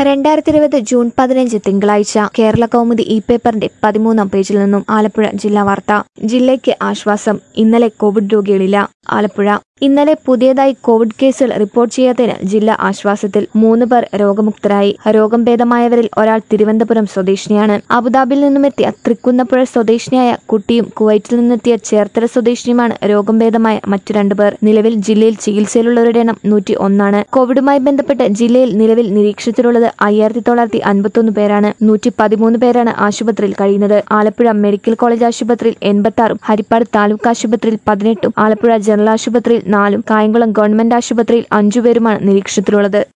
രണ്ടായിരത്തി ഇരുപത് ജൂൺ പതിനഞ്ച് തിങ്കളാഴ്ച കേരള കൗമുദി ഇ പേപ്പറിന്റെ പതിമൂന്നാം പേജിൽ നിന്നും ആലപ്പുഴ ജില്ലാ വാർത്ത ജില്ലയ്ക്ക് ആശ്വാസം ഇന്നലെ കോവിഡ് രോഗികളില്ല ആലപ്പുഴ ഇന്നലെ പുതിയതായി കോവിഡ് കേസുകൾ റിപ്പോർട്ട് ചെയ്യാത്തതിന് ജില്ല ആശ്വാസത്തിൽ മൂന്ന് പേർ രോഗമുക്തരായി രോഗം ഭേദമായവരിൽ ഒരാൾ തിരുവനന്തപുരം സ്വദേശിനിയാണ് അബുദാബിയിൽ നിന്നുമെത്തിയ തൃക്കുന്നപ്പുഴ സ്വദേശിനിയായ കുട്ടിയും കുവൈറ്റിൽ നിന്നെത്തിയ ചേർത്തല സ്വദേശിനിയുമാണ് രോഗം ഭേദമായ മറ്റു രണ്ടുപേർ നിലവിൽ ജില്ലയിൽ ചികിത്സയിലുള്ളവരുടെ എണ്ണം നൂറ്റി ഒന്നാണ് കോവിഡുമായി ബന്ധപ്പെട്ട് ജില്ലയിൽ നിലവിൽ നിരീക്ഷണത്തിലുള്ളത് അയ്യായിരത്തി തൊള്ളായിരത്തി അൻപത്തൊന്ന് പേരാണ് നൂറ്റി പതിമൂന്ന് പേരാണ് ആശുപത്രിയിൽ കഴിയുന്നത് ആലപ്പുഴ മെഡിക്കൽ കോളേജ് ആശുപത്രിയിൽ എൺപത്തി ആറും ഹരിപ്പാട് താലൂക്ക് ആശുപത്രിയിൽ പതിനെട്ടും ആലപ്പുഴ ജനറൽ ആശുപത്രിയിൽ നാലും കായംകുളം ഗവൺമെന്റ് ആശുപത്രിയിൽ അഞ്ചുപേരുമാണ് നിരീക്ഷണത്തിലുള്ളത്